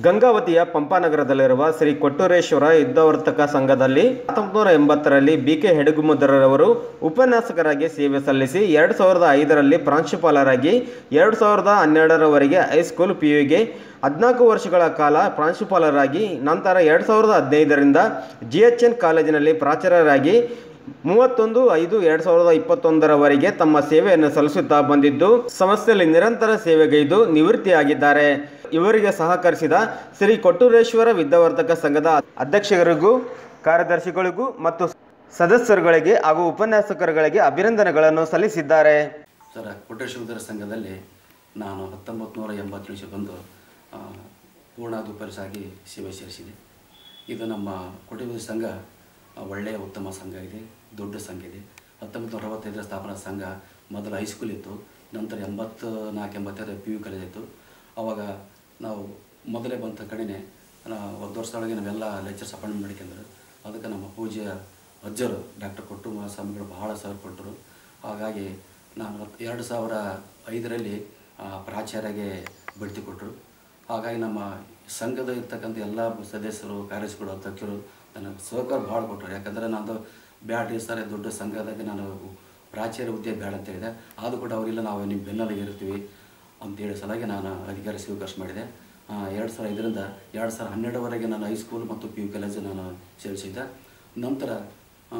ಗಂಗಾವತಿಯ ಪಂಪಾನಗರದಲ್ಲಿರುವ ಶ್ರೀ ಕೊಟ್ಟೂರೇಶ್ವರ ಯುದ್ಧವರ್ತಕ ಸಂಘದಲ್ಲಿ ಹತ್ತೊಂಬತ್ತು ನೂರ ಎಂಬತ್ತರಲ್ಲಿ ಬಿ ಕೆ ಹೆಡುಗುಮುದ್ರರವರು ಉಪನ್ಯಾಸಕರಾಗಿ ಸೇವೆ ಸಲ್ಲಿಸಿ ಎರಡು ಸಾವಿರದ ಐದರಲ್ಲಿ ಪ್ರಾಂಶುಪಾಲರಾಗಿ ಎರಡು ಸಾವಿರದ ಹನ್ನೆರಡರವರೆಗೆ ಹೈಸ್ಕೂಲ್ ಪಿ ಯುಗೆ ಹದಿನಾಲ್ಕು ವರ್ಷಗಳ ಕಾಲ ಪ್ರಾಂಶುಪಾಲರಾಗಿ ನಂತರ ಎರಡು ಸಾವಿರದ ಹದಿನೈದರಿಂದ ಜಿ ಎಚ್ ಎನ್ ಕಾಲೇಜಿನಲ್ಲಿ ಪ್ರಾಚಾರ್ಯರಾಗಿ ಮೂವತ್ತೊಂದು ಐದು ಎರಡು ಸಾವಿರದ ಇಪ್ಪತ್ತೊಂದರವರೆಗೆ ತಮ್ಮ ಸೇವೆಯನ್ನು ಸಲ್ಲಿಸುತ್ತಾ ಬಂದಿದ್ದು ಸಂಸ್ಥೆಯಲ್ಲಿ ನಿರಂತರ ಸೇವೆಗೈದು ನಿವೃತ್ತಿಯಾಗಿದ್ದಾರೆ ಇವರಿಗೆ ಸಹಕರಿಸಿದ ಶ್ರೀ ಕೊಟ್ಟೂರೇಶ್ವರ ವಿದ್ಯಾವರ್ಧಕ ಸಂಘದ ಅಧ್ಯಕ್ಷರಿಗೂ ಕಾರ್ಯದರ್ಶಿಗಳಿಗೂ ಮತ್ತು ಸದಸ್ಯರುಗಳಿಗೆ ಹಾಗೂ ಉಪನ್ಯಾಸಕರುಗಳಿಗೆ ಅಭಿನಂದನೆಗಳನ್ನು ಸಲ್ಲಿಸಿದ್ದಾರೆ ಸರ್ ಕೊಟ್ಟೇಶ್ವರ ಸಂಘದಲ್ಲಿ ನಾನು ಹತ್ತೊಂಬತ್ತು ನೂರ ಎಂಬತ್ತು ಬಂದು ಆ, ಪೂರ್ಣಾಧಿಪರಿಸಾಗಿ ಸೇವೆ ಸೇರಿಸಿದೆ ಇದು ನಮ್ಮ ಕೊಟ್ಟೇಶ್ವರ ಸಂಘ ಆ, ಒಳ್ಳೆಯ ಉತ್ತಮ ಸಂಘ ಇದೆ ದೊಡ್ಡ ಸಂಘ ಇದೆ ಹತ್ತೊಂಬತ್ತು ನೂರ ಅರವತ್ತೈದರ ಸ್ಥಾಪನಾ ಸಂಘ ಮೊದಲು ಹೈಸ್ಕೂಲ್ ಇತ್ತು ನಂತರ ಎಂಬತ್ತು ನಾಲ್ಕು ಎಂಬತ್ತೈದು ಪಿ ಯು ಕಾಲೇಜ್ ಇತ್ತು ಅವಾಗ ನಾವು ಮೊದಲೇ ಬಂದ ಕಡೆನೇ ನಾ- ಒಂದು ವರ್ಷದೊಳಗೆ ನಾವೆಲ್ಲ ಲೆಕ್ಚರ್ಸ್ ಅಪಾಯಿಂಟ್ ಮಾಡಿಕೊಂಡ್ರು ಅದಕ್ಕೆ ನಮ್ಮ ಪೂಜೆಯ ಅಜ್ಜರು ಡಾಕ್ಟರ್ ಕೊಟ್ಟು ಸ್ವಾಮಿಗಳು ಬಹಳ ಸಹಕಾರ ಕೊಟ್ಟರು ಹಾಗಾಗಿ ನಾನು ಹತ್ತು- ಎರಡು ಸಾವಿರ ಐದರಲ್ಲಿ ಆ, ಪ್ರಾಚಾರ್ಯಗೆ ಬಡ್ತಿ ಕೊಟ್ಟರು ಹಾಗಾಗಿ ನಮ್ಮ ಸಂಘದ ಇರ್ತಕ್ಕಂಥ ಎಲ್ಲ ಸದಸ್ಯರು ಕಾರ್ಯದರ್ಶಿಗಳು ಅಧ್ಯಕ್ಷರು ನನಗೆ ಸಹಕಾರ ಭಾಳ ಕೊಟ್ಟರು ಯಾಕಂದರೆ ನಾನು ಬ್ಯಾಡ್ರಿ ಸರ್ ದೊಡ್ಡ ಸಂಘದಾಗ ನಾನು ಪ್ರಾಚಾರ್ಯ ಹುದ್ದೆ ಬೇಡ ಅಂತ ಹೇಳಿದೆ ಆದರೂ ಕೂಡ ಅವರಿಲ್ಲ ನಾವು ನಿಮ್ಮ ಬೆನ್ನೆಲುಬು ಇರ್ತೀವಿ ಅಂತೇಳಿ ಸಲಾಗಿ ನಾನು ಅಧಿಕಾರ ಸ್ವೀಕರಿಸಿ ಮಾಡಿದೆ ಎರಡು ಸಾವಿರ ಐದರಿಂದ ಎರಡು ಸಾವಿರ ಹನ್ನೆರಡರವರೆಗೆ ನಾನು ಹೈಸ್ಕೂಲ್ ಮತ್ತು ಪಿ ಯು ಕಾಲೇಜ್ ನಾನು ಸೇರಿಸಿದ್ದೆ ನಂತರ ಆ,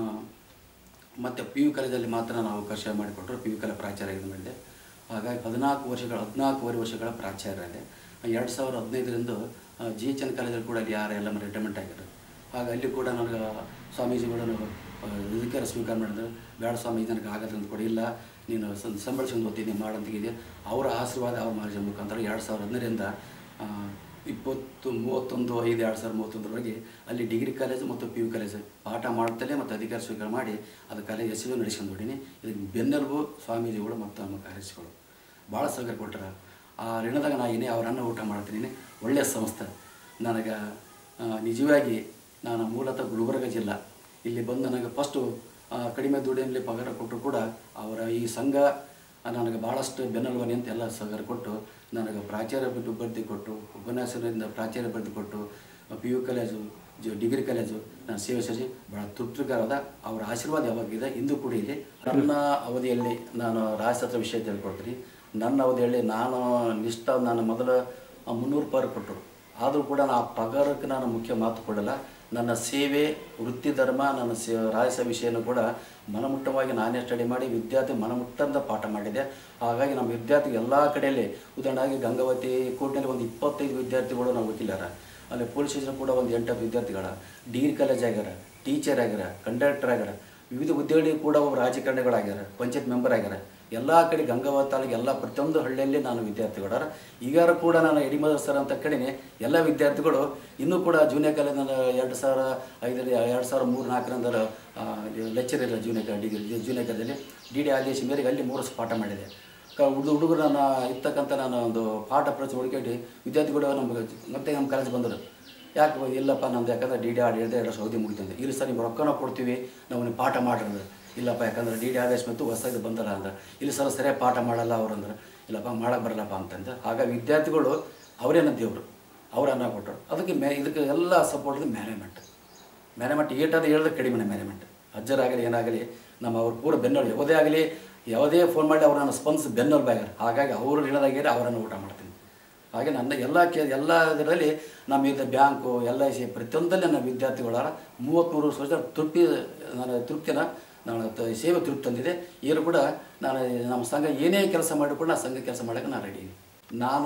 ಮತ್ತು ಪಿ ಯು ಕಾಲೇಜಲ್ಲಿ ಮಾತ್ರ ನಾವು ಅವಕಾಶ ಮಾಡಿಕೊಟ್ರು ಪಿ ಯು ಕಾಲೇಜ್ ಪ್ರಾಚಾರ್ಯ ಇದು ಮಾಡಿದೆ ಹಾಗಾಗಿ ಹದಿನಾಲ್ಕು ವರ್ಷಗಳ ಹದಿನಾಲ್ಕೂವರೆ ವರ್ಷಗಳ ಪ್ರಾಚಾರ್ಯರಾದೆ ಎರಡು ಸಾವಿರದ ಹದಿನೈದರಿಂದ ಜಿ ಎಚ್ ಎನ್ ಕಾಲೇಜಲ್ಲಿ ಕೂಡ ಅಲ್ಲಿ ಯಾರು ಎಲ್ಲ ರಿಟೈರ್ಮೆಂಟ್ ಆಗಿದ್ರು ಆಗ ಅಲ್ಲಿ ಕೂಡ ನನಗೆ ಸ್ವಾಮೀಜಿಗಳು ಅಧಿಕಾರ ಸ್ವೀಕಾರ ಮಾಡಿದ್ರು ಬೇಡ ಸ್ವಾಮಿ ನನಗೆ ಆಗಲ್ಲ ಅಂತ ಕೂಡ ಇಲ್ಲ ನೀನು ಸಂ- ಸಂಬಳಿಸ್ಕೊಂಡು ಓದ್ತೀನಿ ಮಾಡಂತಿದೆ ಅವರ ಆಶೀರ್ವಾದ ಅವ್ರ ಮಾರ್ಜಿ ಮುಖಾಂತರ ಎರಡು ಸಾವಿರದ ಹದಿನೈದರಿಂದ ಆ, ಇಪ್ಪತ್ತು ಮೂವತ್ತೊಂದು ಐದು ಎರಡು ಸಾವಿರದ ಮೂವತ್ತೊಂದರವರೆಗೆ ಅಲ್ಲಿ ಡಿಗ್ರಿ ಕಾಲೇಜು ಮತ್ತು ಪಿ ಯು ಕಾಲೇಜು ಪಾಠ ಮಾಡ್ತಲೇ ಮತ್ತು ಅಧಿಕಾರ ಸ್ವೀಕಾರ ಮಾಡಿ ಅದು ಕಾಲೇಜ್ ಎಸ್ ನಡೆಸ್ಕೊಂಡು ಹೊಡೀನಿ ಇದಕ್ಕೆ ಬೆನ್ನೆಲುಬು ಸ್ವಾಮೀಜಿಗಳು ಮತ್ತು ನಮ್ಮ ಕಾರ್ಯದರ್ಶಿಗಳು ಭಾಳ ಸಹಕಾರ ಕೊಟ್ಟರು ಆ ಋಣದಾಗ ನಾ ಏನೇ ಅವರನ್ನು ಊಟ ಮಾಡ್ತೀನಿ ಒಳ್ಳೆಯ ಸಂಸ್ಥೆ ನನಗೆ ಆ, ನಿಜವಾಗಿ ನಾನು ಮೂಲತಃ ಗುಲ್ಬರ್ಗ ಜಿಲ್ಲಾ ಇಲ್ಲಿ ಬಂದು ನನಗೆ ಫಸ್ಟು ಕಡಿಮೆ ದುಡಿಯಲ್ಲಿ ಪಗಾರ ಕೊಟ್ಟರು ಕೂಡ ಅವರ ಈ ಸಂಘ ನನಗೆ ಭಾಳಷ್ಟು ಬೆನ್ನೆಲುಬನಿ ಅಂತ ಎಲ್ಲ ಸಹಕಾರ ಕೊಟ್ಟು ನನಗೆ ಪ್ರಾಚಾರ್ಯ ಬಿಟ್ಟು ಬಡ್ತಿ ಕೊಟ್ಟು ಉಪನ್ಯಾಸದಿಂದ ಪ್ರಾಚಾರ್ಯ ಬಡ್ತಿ ಕೊಟ್ಟು ಪಿ ಯು ಕಾಲೇಜು ಜ ಡಿಗ್ರಿ ಕಾಲೇಜು ನಾನು ಸೇವೆ ಸಲ್ಲಿಸಿ ಭಾಳ ತೃಪ್ತಿಕರವಾದ ಅವರ ಆಶೀರ್ವಾದ ಯಾವಾಗಿದೆ ಇಂದು ಕೂಡ ಇದೆ ನನ್ನ ಅವಧಿಯಲ್ಲಿ ನಾನು ರಾಜಶಾಸ್ತ್ರ ವಿಷಯ ತಿಳ್ಕೊಡ್ತೀನಿ ನನ್ನ ಅವಧಿಯಲ್ಲಿ ನಾನು ನಿಷ್ಠ ನಾನು ಮೊದಲು ಮುನ್ನೂರು ಪಗಾರ ಕೊಟ್ಟರು ಆದರೂ ಕೂಡ ನಾ ಆ ಪಗಾರಕ್ಕೆ ನಾನು ಮುಖ್ಯ ಮಾತು ಕೊಡಲ್ಲ ನನ್ನ ಸೇವೆ ವೃತ್ತಿ ಧರ್ಮ ನನ್ನ ಸೇ ರಾಜಸ ವಿಷಯನೂ ಕೂಡ ಮನಮುಟ್ಟವಾಗಿ ನಾನೇ ಸ್ಟಡಿ ಮಾಡಿ ವಿದ್ಯಾರ್ಥಿ ಮನಮುಟ್ಟಂತ ಪಾಠ ಮಾಡಿದೆ ಹಾಗಾಗಿ ನಮ್ಮ ವಿದ್ಯಾರ್ಥಿ ಎಲ್ಲ ಕಡೆಯಲ್ಲಿ ಉದಾಹರಣೆಯಾಗಿ ಗಂಗಾವತಿ ಕೋರ್ಟ್ನಲ್ಲಿ ಒಂದು ಇಪ್ಪತ್ತೈದು ವಿದ್ಯಾರ್ಥಿಗಳು ನಾವು ವಕೀಲರ ಅಲ್ಲಿ ಪೊಲೀಸ್ ಸ್ಟೇಷನ್ ಕೂಡ ಒಂದು ಎಂಟತ್ತು ವಿದ್ಯಾರ್ಥಿಗಳ ಡಿಗ್ರಿ ಕಾಲೇಜ್ ಆಗ್ಯಾರ ಟೀಚರ್ ಆಗ್ಯಾರ ಕಂಡಕ್ಟರ್ ಆಗ್ಯಾರ ವಿವಿಧ ಹುದ್ದೆಗಳಿಗೆ ಕೂಡ ಒಬ್ಬರು ರಾಜಕಾರಣಿಗಳಾಗ್ಯಾರ ಪಂಚಾಯತ್ ಮೆಂಬರ್ ಆಗ್ಯಾರ ಎಲ್ಲ ಕಡೆ ಗಂಗಾವತಿ ತಾಲೂಕು ಎಲ್ಲ ಪ್ರತಿಯೊಂದು ಹಳ್ಳಿಯಲ್ಲಿ ನಾನು ವಿದ್ಯಾರ್ಥಿಗಳಾರ ಈಗಾರು ಕೂಡ ನಾನು ಎಡಿಮದ ಸರ್ ಅಂತ ಕಡೆನೆ ಎಲ್ಲ ವಿದ್ಯಾರ್ಥಿಗಳು ಇನ್ನೂ ಕೂಡ ಜೂನಿಯರ್ ಕಾಲೇಜ್ ನಾನು ಎರಡು ಸಾವಿರ ಐದರಲ್ಲಿ ಎರಡು ಸಾವಿರ ಮೂರು ನಾಲ್ಕರಿಂದ ಲೆಕ್ಚರ್ ಇಲ್ಲ ಜೂನಿಯರ್ ಡಿಗ್ರಿ ಜೂನಿಯರ್ ಕಾಲೇಜಲ್ಲಿ ಡಿ ಡಿ ಆದೇಶ ಮೇರೆಗೆ ಅಲ್ಲಿ ಮೂರು ವರ್ಷ ಪಾಠ ಮಾಡಿದೆ ಕ ಹುಡುಗ ಹುಡುಗರು ನಾನು ಇರ್ತಕ್ಕಂಥ ನಾನು ಒಂದು ಪಾಠ ಪ್ರಚ ಹುಡುಕಾಡಿ ವಿದ್ಯಾರ್ಥಿಗಳು ನಮ್ಗೆ ಮತ್ತೆ ನಮ್ಮ ಕಾಲೇಜ್ ಬಂದರು ಯಾಕೆ ಇಲ್ಲಪ್ಪ ನಮ್ದು ಯಾಕಂದ್ರೆ ಡಿ ಡಿ ಆರ್ ಎರಡು ಎರಡು ಸೌದಿ ಮುಗಿತಂದೆ ಇಲ್ಲಿ ಸರ್ ನೀವು ರೊಕ್ಕನ ಕೊಡ್ತೀವಿ ನಾವು ನೀವು ಪಾಠ ಮಾಡಿರೋದು ಇಲ್ಲಪ್ಪ ಯಾಕಂದ್ರೆ ಡಿ ಡಿ ಆದೇಶ ಮತ್ತು ಹೊಸದು ಬಂದಲ್ಲ ಅಂದ್ರೆ ಇಲ್ಲಿ ಸರ್ ಸರಿಯಾಗಿ ಪಾಠ ಮಾಡಲ್ಲ ಅವ್ರು ಅಂದ್ರೆ ಇಲ್ಲಪ್ಪ ಮಾಡಕ್ಕೆ ಬರಲ್ಲಪ್ಪ ಅಂತಂದು ಆಗ ವಿದ್ಯಾರ್ಥಿಗಳು ಅವರೇನ ದೇವರು ಅವ್ರು ಅನ್ನ ಕೊಟ್ಟರು ಅದಕ್ಕೆ ಮೇ ಇದಕ್ಕೆ ಎಲ್ಲ ಸಪೋರ್ಟ್ ಮ್ಯಾನೇಜ್ಮೆಂಟ್ ಮ್ಯಾನೇಜ್ಮೆಂಟ್ ಏಟಾದ ಹೇಳಿದ್ರೆ ಕಡಿಮೆ ಮ್ಯಾನೇಜ್ಮೆಂಟ್ ಅಜ್ಜರಾಗಲಿ ಏನಾಗಲಿ ನಮ್ಮ ಅವ್ರ ಪೂರ ಬೆನ್ನೋಳು ಯಾವುದೇ ಆಗಲಿ ಯಾವುದೇ ಫೋನ್ ಮಾಡಿ ಅವ್ರನ್ನ ಸ್ಪಂದಿಸಿ ಬೆನ್ನೋಲ್ ಬ್ಯಾಗಾರ ಹಾಗಾಗಿ ಅವರು ಇಳದಾಗಿರಿ ಅವರನ್ನು ಊಟ ಮಾಡ್ತೀನಿ ಹಾಗೆ ನನ್ನ ಎಲ್ಲ ಕೆ ಎಲ್ಲ ಇದರಲ್ಲಿ ನಮ್ಮ ಇದು ಬ್ಯಾಂಕು ಎಲ್ ಐ ಸಿ ಪ್ರತಿಯೊಂದಲ್ಲಿ ನನ್ನ ವಿದ್ಯಾರ್ಥಿಗಳಾರ ಮೂವತ್ತ್ಮೂರು ವರ್ಷ ತೃಪ್ತಿ ನನ್ನ ತೃಪ್ತಿನ ನಾನು ತ- ಸೇವೆ ತೃಪ್ತಿ ತಂದಿದೆ ಈಗಲೂ ಕೂಡ ನಾನು ನಮ್ಮ ಸಂಘ ಏನೇ ಕೆಲಸ ಮಾಡಿಕೊಂಡು ನಾನು ಸಂಘ ಕೆಲಸ ಮಾಡೋಕ್ಕೆ ನಾನು ರೆಡಿ ನಾನು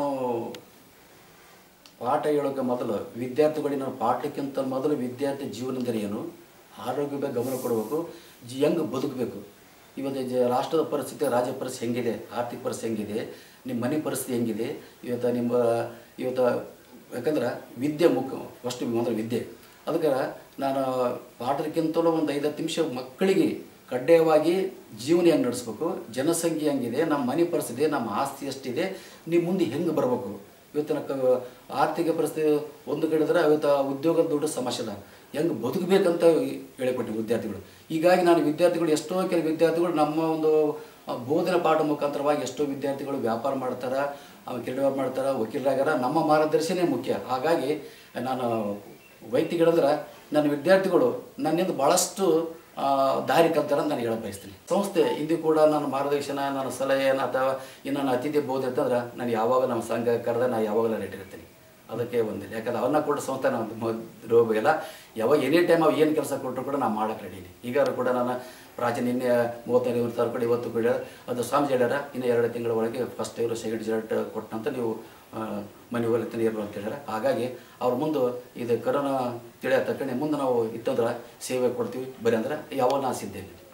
ಪಾಠ ಹೇಳೋಕೆ ಮೊದಲು ವಿದ್ಯಾರ್ಥಿಗಳಿಗೆ ನಾವು ಪಾಠಕ್ಕಿಂತ ಮೊದಲು ವಿದ್ಯಾರ್ಥಿ ಜೀವನದಲ್ಲಿ ಏನು ಆರೋಗ್ಯ ಬಗ್ಗೆ ಗಮನ ಕೊಡಬೇಕು ಜಿ ಹೆಂಗೆ ಬದುಕಬೇಕು ಇವತ್ತು ಜ ರಾಷ್ಟ್ರದ ಪರಿಸ್ಥಿತಿ ರಾಜ್ಯ ಪರಿಸ್ಥಿತಿ ಹೆಂಗಿದೆ ಆರ್ಥಿಕ ಪರಿಸ್ಥಿತಿ ಹೆಂಗಿದೆ ನಿಮ್ಮ ಮನೆ ಪರಿಸ್ಥಿತಿ ಹೆಂಗಿದೆ ಇವತ್ತು ನಿಮ್ಮ ಇವತ್ತು ಯಾಕಂದ್ರೆ ವಿದ್ಯೆ ಮುಖ್ಯ ಫಸ್ಟ್ ಮೊದಲು ವಿದ್ಯೆ ಅದಕ್ಕೆ ನಾನು ಪಾಠಕ್ಕಿಂತಲೂ ಒಂದು ಐದು ಹತ್ತು ನಿಮಿಷ ಮಕ್ಕಳಿಗೆ ಕಡ್ಡಾಯವಾಗಿ ಜೀವನ ಹೆಂಗೆ ನಡೆಸ್ಬೇಕು ಜನಸಂಖ್ಯೆ ಹೆಂಗಿದೆ ನಮ್ಮ ಮನೆ ಪರಿಸ್ಥಿತಿ ನಮ್ಮ ಆಸ್ತಿ ಎಷ್ಟಿದೆ ನೀವು ಮುಂದೆ ಹೆಂಗೆ ಬರಬೇಕು ಇವತ್ತಿನ ಕ ಆರ್ಥಿಕ ಪರಿಸ್ಥಿತಿ ಒಂದು ಕಡೆ ಇದ್ರೆ ಇವತ್ತು ಉದ್ಯೋಗದ ದೊಡ್ಡ ಸಮಸ್ಯೆ ಅದ ಹೆಂಗೆ ಬದುಕಬೇಕಂತ ಹೇಳಿಕೊಟ್ಟಿವಿ ವಿದ್ಯಾರ್ಥಿಗಳು ಹೀಗಾಗಿ ನಾನು ವಿದ್ಯಾರ್ಥಿಗಳು ಎಷ್ಟೋ ಕೆಲವು ವಿದ್ಯಾರ್ಥಿಗಳು ನಮ್ಮ ಒಂದು ಆ, ಬೋಧನೆ ಪಾಠ ಮುಖಾಂತರವಾಗಿ ಎಷ್ಟೋ ವಿದ್ಯಾರ್ಥಿಗಳು ವ್ಯಾಪಾರ ಮಾಡ್ತಾರೆ ಕ್ರೀಡೆ ಮಾಡ್ತಾರೆ ವಕೀಲರಾಗಾರ ನಮ್ಮ ಮಾರ್ಗದರ್ಶನೇ ಮುಖ್ಯ ಹಾಗಾಗಿ ನಾನು ವೈಯಕ್ತಿಕ ಹೇಳಿದ್ರೆ ನನ್ನ ವಿದ್ಯಾರ್ಥಿಗಳು ನನ್ನಿಂದ ಭಾಳಷ್ಟು ಆ, ದಾರಿ ಕಲ್ತಾರ ಅಂತ ನಾನು ಹೇಳಕ್ ಬಯಸ್ತೀನಿ ಸಂಸ್ಥೆ ಇಂದು ಕೂಡ ನನ್ನ ಮಾರ್ಗದರ್ಶನ ನನ್ನ ಸಲಹೆ ಅಥವಾ ಇನ್ನು ನನ್ನ ಅತಿಥಿ ಬೋದು ಅಂತಂದ್ರೆ ನಾನು ಯಾವಾಗ ನಮ್ಮ ಸಂಘ ಕರೆದ ನಾನು ಯಾವಾಗಲೂ ರೆಡಿ ಇರ್ತೀನಿ ಅದಕ್ಕೆ ಒಂದಿಲ್ಲ ಯಾಕಂದ್ರೆ ಅವನ್ನ ಕೊಟ್ಟ ಸಂಸ್ಥೆ ನಾನು ರೋಗಿಲ್ಲ ಯಾವಾಗ ಎನಿ ಟೈಮ್ ಅವು ಏನು ಕೆಲಸ ಕೊಟ್ಟರು ಕೂಡ ನಾನು ಮಾಡಕ್ಕೆ ರೆಡಿನಿ ಈಗಾದ್ರೂ ಕೂಡ ನಾನು ಪ್ರಾಚೀನ ನಿನ್ನೆ ಮೂವತ್ತೈದು ಇವ್ರು ಕೂಡ ಇವತ್ತು ಕೂಡ ಅದು ಸ್ವಾಮೀಜಿ ಹೇಳ್ಯಾರ ಇನ್ನು ಎರಡು ತಿಂಗಳ ಒಳಗೆ ಫಸ್ಟ್ ಇವರು ಸೆಕೆಂಡ್ ರಿಸಲ್ಟ್ ಕೊಟ್ಟಂತ ನೀವು ಆ, ಮನೆ ಹೋಗ್ಲಿಕ್ಕೆ ಇರು ಅಂತ ಹೇಳ್ಯಾರ ಹಾಗಾಗಿ ಅವ್ರ ಮುಂದೆ ಇದು ಕರೋನಾ ತಿಳಿಯ ತಕ್ಕನೆ ಮುಂದೆ ನಾವು ಇತ್ತಂದ್ರೆ ಸೇವೆ ಕೊಡ್ತೀವಿ ಬರೀ ಅಂದ್ರೆ ಯಾವಾಗ ನಾನು ಸಿದ್ದೇನೆ